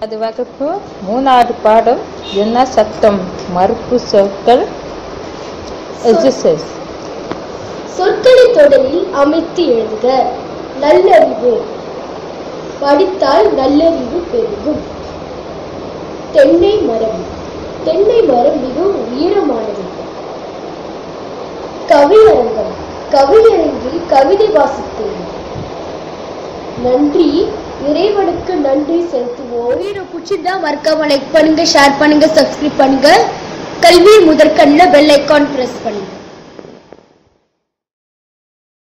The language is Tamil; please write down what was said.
அது வகுப்பு மூணாவது பாடம் என்ன சத்தம் மறுப்பு சொற்கள் எக்ஸசைஸ் சொற்களை தொடரில் அமைத்து எழுதுக நல்லறிவு படித்தால் நல்லறிவு பெருகும் தென்னை மரம் தென்னை மரம் மிகவும் உயரமானது கவியரங்கம் கவியரங்கில் கவிதை வாசித்தேன் நன்றி இறைவனுக்கு நன்றி செலுத்துவோம் வீடியோ பிடிச்சிருந்தா மறக்காம லைக் பண்ணுங்க ஷேர் பண்ணுங்க சப்ஸ்கிரைப் பண்ணுங்க கல்வி முதற்கண்ணில் பெல் ஐக்கான் பிரஸ் பண்ணுங்க